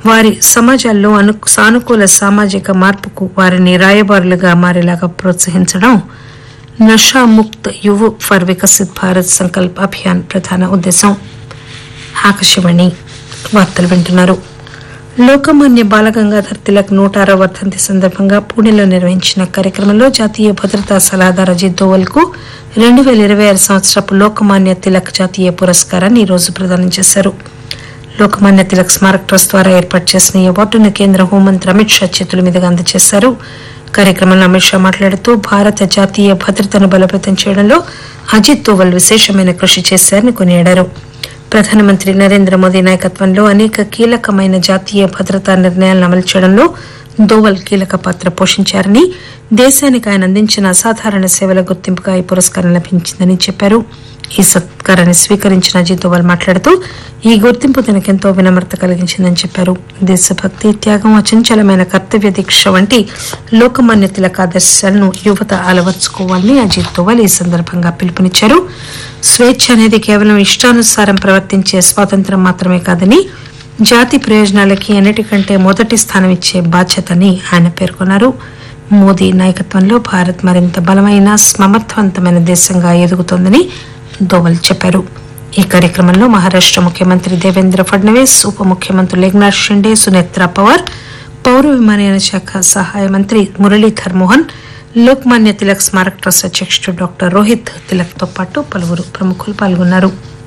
వారి సమాజాల్లో అను సానుకూల సామాజిక మార్పుకు వారిని రాయబారులుగా మారేలాగా ప్రోత్సహించడం నషా ముక్త్ యువ ఫర్ వికసిత్ భారత్ సంకల్ప్ అభియాన్ ప్రధాన ఉద్దేశం ఆకాశవాణి వార్తలు వింటున్నారు లోకమాన్య బాలగంగాధర్ తిలక్ నూట ఆరవ వర్ధంతి సందర్భంగా పూణేలో నిర్వహించిన కార్యక్రమంలో జాతీయ భద్రతా సలహాదారు అజిత్ దోవల్ కు రెండు వేల ఇరవై ఆరు సంవత్సరపు లోకమాన్య తిలక్ జాతీయ పురస్కారాన్ని ఈ రోజు ప్రదానం చేశారు లోకమాన్య తిలక్ స్మారక్ ట్రస్ట్ ద్వారా ఏర్పాటు చేసిన ఈ అవార్డును కేంద్ర హోంమంత్రి అమిత్ షా చేతుల మీదుగా అందజేశారు కార్యక్రమంలో అమిత్ షా మాట్లాడుతూ భారత జాతీయ భద్రతను బలోపేతం చేయడంలో అజిత్ దోవల్ విశేషమైన కృషి చేశారని కొనియాడారు ప్రధానమంత్రి నరేంద్ర మోదీ నాయకత్వంలో అనేక కీలకమైన జాతీయ భద్రతా నిర్ణయాలను అమలు చేయడంలో దోవల్ కీలక పాత్ర పోషించారని దేశానికి ఆయన అందించిన అసాధారణ సేవల గుర్తింపుగా ఈ పురస్కారం లభించిందని చెప్పారు ఈ సత్కారాన్ని స్వీకరించిన అజిత్ దోవల్ మాట్లాడుతూ ఈ గుర్తింపు తనకెంతో వినమ్రత కలిగించిందని చెప్పారు దేశభక్తి త్యాగం అచంచలమైన కర్తవ్య దీక్ష వంటి లోకమాన్య తిలక ఆదర్శాలను యువత అలవర్చుకోవాలని అజిత్ దోవల్ ఈ సందర్భంగా పిలుపునిచ్చారు స్వేచ్ఛ అనేది కేవలం ఇష్టానుసారం ప్రవర్తించే స్వాతంత్రం మాత్రమే కాదని జాతి ప్రయోజనాలకి అన్నిటికంటే మొదటి స్థానం ఇచ్చే బాధ్యతని ఆయన పేర్కొన్నారు మోదీ నాయకత్వంలో భారత్ మరింత బలమైన సమర్థవంతమైన దేశంగా ఎదుగుతోందని దోవల్ చెప్పారు ఈ కార్యక్రమంలో మహారాష్ట ముఖ్యమంత్రి దేవేంద్ర ఫడ్నవీస్ ఉప ముఖ్యమంత్రులు ఏక్నాథ్ షిండే సునేత్రా పవార్ పౌర విమానయాన శాఖ సహాయ మంత్రి మురళీధర్ మోహన్ లోక్మాన్య తిలక్ స్మారక్ ట్రస్ట్ అధ్యక్షుడు డాక్టర్ రోహిత్ తిలక్ తో పాటు పలువురు ప్రముఖులు పాల్గొన్నారు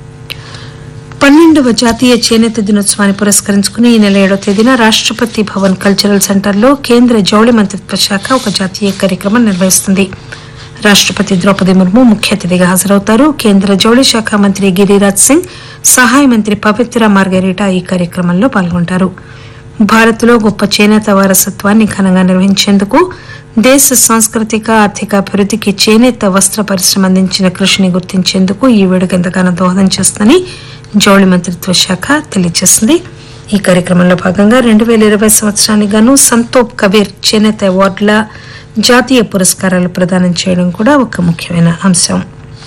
పన్నెండవ జాతీయ చేనేత దినోత్సవాన్ని పురస్కరించుకుని ఈ నెల ఏడో తేదీన రాష్టపతి భవన్ కల్చరల్ సెంటర్లో కేంద్ర జౌళి మంత్రిత్వ శాఖ ఒక జాతీయ కార్యక్రమం నిర్వహిస్తుంది రాష్టపతి ద్రౌపది ముర్ము ముఖ్య అతిథిగా హాజరవుతారు కేంద్ర జౌళి శాఖ మంత్రి గిరిరాజ్ సింగ్ సహాయ మంత్రి పవిత్ర మార్గరీటా ఈ కార్యక్రమంలో పాల్గొంటారు భారత్లో గొప్ప చేనేత వారసత్వాన్ని ఘనంగా నిర్వహించేందుకు దేశ సాంస్కృతిక ఆర్థిక అభివృద్ధికి చేనేత వస్త్ర పరిశ్రమ అందించిన కృషిని గుర్తించేందుకు ఈ వేడుక ఎంతగానో దోహదం చేస్తుందని జౌళి మంత్రిత్వ శాఖ తెలియజేసింది ఈ కార్యక్రమంలో భాగంగా రెండు వేల ఇరవై సంవత్సరానికి గాను సంతోప్ కబీర్ చేనేత అవార్డుల జాతీయ పురస్కారాలు ప్రదానం చేయడం కూడా ఒక ముఖ్యమైన అంశం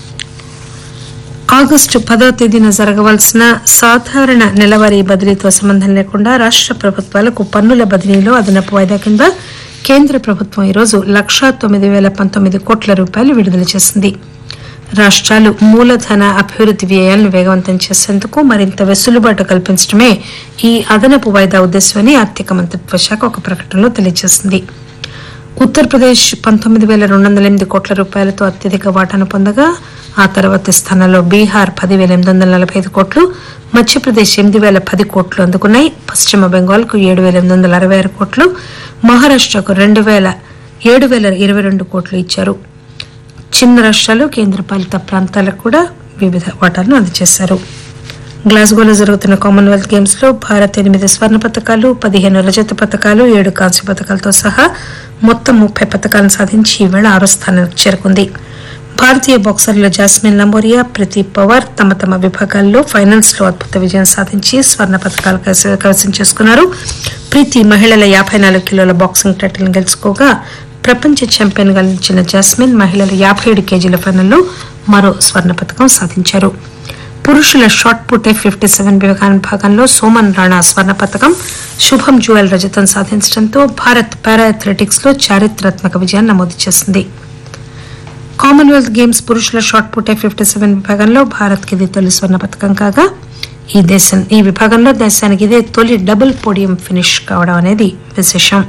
ఆగస్టు పదో తేదీన జరగవలసిన సాధారణ నెలవారీ బదిలీతో సంబంధం లేకుండా రాష్ట ప్రభుత్వాలకు పన్నుల బదిలీలో అదనపు వాయిదా కింద కేంద్ర ప్రభుత్వం ఈరోజు లక్షా తొమ్మిది వేల పంతొమ్మిది కోట్ల రూపాయలు విడుదల చేసింది రాష్ట్రాలు మూలధన అభివృద్ధి వ్యయాలను వేగవంతం చేసేందుకు మరింత వెసులుబాటు కల్పించడమే ఈ అదనపు వాయిదా ఉద్దేశమని ఆర్థిక మంత్రిత్వ శాఖ ఒక ప్రకటనలో తెలియజేసింది ఉత్తరప్రదేశ్ పంతొమ్మిది వేల రెండు వందల ఎనిమిది కోట్ల రూపాయలతో అత్యధిక వాటాను పొందగా ఆ తర్వాతి స్థానంలో బీహార్ పది వేల ఎనిమిది వందల నలభై ఐదు కోట్లు మధ్యప్రదేశ్ ఎనిమిది వేల పది కోట్లు అందుకున్నాయి పశ్చిమ బెంగాల్కు ఏడు వేల ఎనిమిది వందల అరవై ఆరు కోట్లు మహారాష్టకు రెండు వేల ఏడు వేల ఇరవై రెండు కోట్లు ఇచ్చారు చిన్న రాష్ట్రాలు కేంద్రపాలిత ప్రాంతాలకు కూడా వివిధ వాటాలను అందజేశారు గ్లాస్గోలో జరుగుతున్న కామన్వెల్త్ గేమ్స్ లో భారత్ ఎనిమిది స్వర్ణ పథకాలు పదిహేను రజత పథకాలు ఏడు కాంస్య పథకాలతో సహా మొత్తం ముప్పై పథకాలను సాధించి ఈవేళ ఆరో స్థానానికి చేరుకుంది భారతీయ బాక్సర్లు జాస్మిన్ లంబోరియా ప్రదీప్ పవార్ తమ తమ విభాగాల్లో ఫైనల్స్ లో అద్భుత విజయం సాధించి స్వర్ణ పథకాలు కైవస- కైవసం చేసుకున్నారు ప్రీతి మహిళల యాభై నాలుగు కిలోల బాక్సింగ్ టైటిల్ గెలుచుకోగా ప్రపంచ ఛాంపియన్ గా నిలిచిన జాస్మిన్ మహిళల యాభై ఏడు కేజీల ఫైనల్లో మరో స్వర్ణ పథకం సాధించారు పురుషుల షాట్ పుట్ ఫిఫ్టీ సెవెన్ విభాగంలో సోమన్ రాణా స్వర్ణ పథకం శుభం జువల్ రజతం సాధించడంతో భారత్ పారా అథ్లెటిక్స్ లో చారిత్రాత్మక విజయాన్ని నమోదు చేసింది కామన్వెల్త్ గేమ్స్ పురుషుల షాట్ పుట్ ఫిఫ్టీ సెవెన్ విభాగంలో భారత్ కి ఇది తొలి స్వర్ణ పథకం కాగా ఈ దేశం ఈ విభాగంలో దేశానికి ఇదే తొలి డబుల్ పోడియం ఫినిష్ కావడం అనేది విశేషం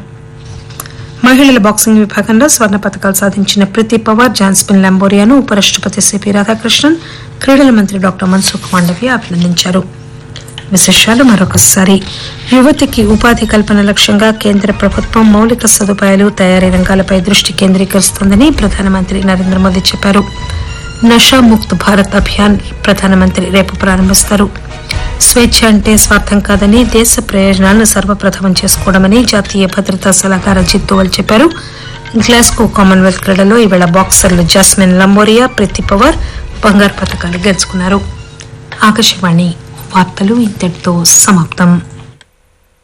మహిళల బాక్సింగ్ విభాగంలో స్వర్ణ పథకాలు సాధించిన ప్రతి పవార్ జాన్స్పిన్ లంబోరియాను ఉపరాష్టపతి సిపి రాధాకృష్ణన్ క్రీడల మంత్రి డాక్టర్ మన్సుఖ్ మాండవ్య అభినందించారు విశేషాలు మరొకసారి యువతికి ఉపాధి కల్పన లక్ష్యంగా కేంద్ర ప్రభుత్వం మౌలిక సదుపాయాలు తయారీ రంగాలపై దృష్టి కేంద్రీకరిస్తోందని ప్రధానమంత్రి నరేంద్ర మోదీ చెప్పారు నషా ముక్త్ భారత్ అభియాన్ ప్రధానమంత్రి రేపు ప్రారంభిస్తారు స్వేచ్ఛ అంటే స్వార్థం కాదని దేశ ప్రయోజనాలను సర్వప్రథమం చేసుకోవడమని జాతీయ భద్రతా సలహాదారు అజిత్ దోవల్ చెప్పారు గ్లాస్గో కామన్వెల్త్ క్రీడలో ఈవేళ బాక్సర్లు జాస్మిన్ లంబోరియా ప్రతి పవర్ బంగారు పథకాలు గెలుచుకున్నారు ఆకాశవాణి వార్తలు ఇంతటితో సమాప్తం